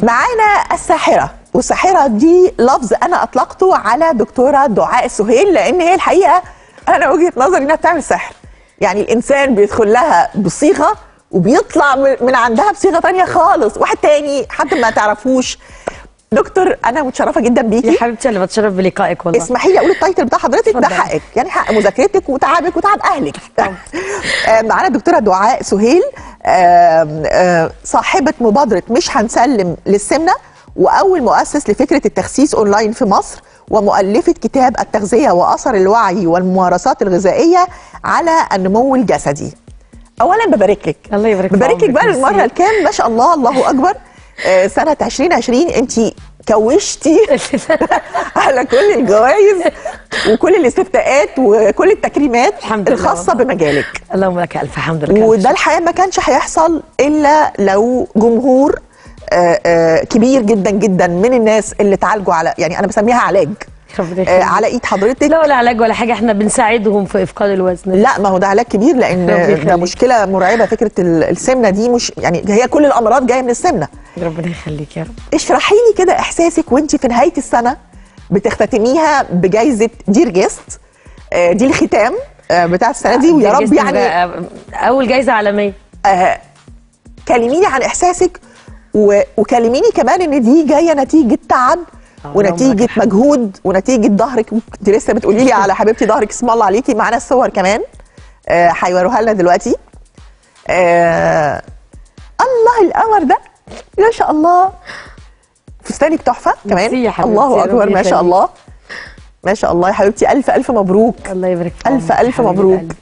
معانا الساحره والساحره دي لفظ انا اطلقته على دكتوره دعاء سهيل لان هي الحقيقه انا وجهه نظري انها بتعمل سحر يعني الانسان بيدخل لها بصيغه وبيطلع من من عندها بصيغه تانية خالص واحد تاني حد ما تعرفوش دكتور انا متشرفه جدا يا بيكي حبيبتي انا بتشرف بلقائك والله اسمحي لي اقول التايتل بتاع حضرتك ده اتفضلي. حقك يعني حق مذاكرتك وتعبك وتعب اهلك آه، معانا الدكتوره دعاء سهيل آم، آه، صاحبه مبادره مش هنسلم للسمنه واول مؤسس لفكره التخسيس اونلاين في مصر ومؤلفه كتاب التغذيه واثر الوعي والممارسات الغذائيه على النمو الجسدي اولا ببارك لك الله يبارك في ببارك لك عمرك، بقى ميرسي. للمره الكام ما شاء الله الله اكبر آه، سنه 2020 انت كوشتي على كل الجوائز وكل الاستفتاءات وكل التكريمات الحمد لله الخاصه والله. بمجالك اللهم لك الف حمد لك وده الحقيقه ما كانش هيحصل الا لو جمهور آه، آه، كبير جدا جدا من الناس اللي اتعالجوا على يعني انا بسميها علاج ربنا آه، يخليك. على ايد حضرتك لا ولا علاج ولا حاجه احنا بنساعدهم في افقاد الوزن لا ما هو ده علاج كبير لان ربنا ده يخليك. مشكله مرعبه فكره ال- السمنه دي مش يعني هي كل الامراض جايه من السمنه ربنا يخليك يا رب اشرحي لي كده احساسك وانت في نهايه السنه بتختتميها بجائزه دير جيست آه، دي الختام آه، بتاع السنه دي ويا رب جسم يعني بقى اول جايزه عالميه آه، كلميني عن احساسك و- وكلميني كمان ان دي جايه نتيجه تعب آه، ونتيجه اللهم لك الحمد. مجهود ونتيجه ظهرك كنت لسه بتقولي لي على حبيبتي ظهرك اسم الله عليكي معانا الصور كمان آه، هيوروها لنا دلوقتي آه الله القمر ده ما شاء الله فستانك تحفه ميرسي كمان يا حبيبتي، الله اكبر ربنا ما شاء يخليك. الله ما شاء الله يا حبيبتي الف الف مبروك الله يبارك في ألف عمرك، ألف حبيب مبروك. القلب.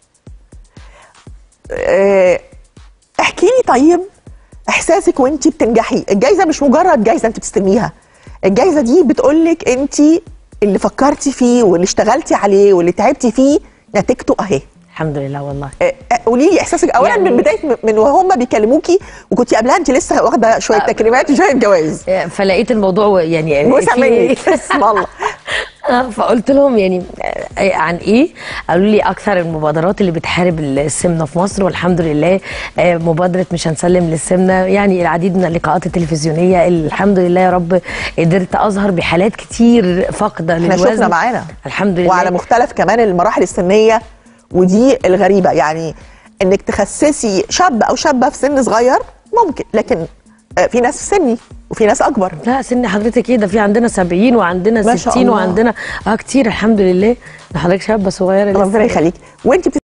آه، احكي لي طيب احساسك وانت بتنجحي الجايزه مش مجرد جايزه انت بتستلميها الجايزه دي بتقولك انت اللي فكرتي فيه واللي اشتغلتي عليه واللي تعبتي فيه نتيجته اهي الحمد لله والله آه، آه، قولي لي احساسك اولا يعني- من بدايه من وهم بيكلموكي وكنت قبلها انت لسه واخده شويه آه. تكريمات وشويه جوائز فلقيت الموضوع يعني وسع في- مني اسم الله آه، فقلت لهم يعني آه، عن ايه قالوا لي اكثر المبادرات اللي بتحارب السمنه في مصر والحمد لله آه، مبادره مش هنسلم للسمنه يعني العديد من اللقاءات التلفزيونيه اللي الحمد لله يا رب قدرت اظهر بحالات كتير فاقده احنا للوزن شفنا معانا الحمد لله وعلى مختلف كمان المراحل السنيه ودي الغريبه يعني انك تخسسي شاب او شابه في سن صغير ممكن لكن آه، في ناس في سني وفي ناس اكبر لا سن حضرتك ايه ده في عندنا 70 وعندنا ما شاء 60 الله. وعندنا اه كتير الحمد لله ده حضرتك شابه صغيره لسه. ربنا يخليك وانت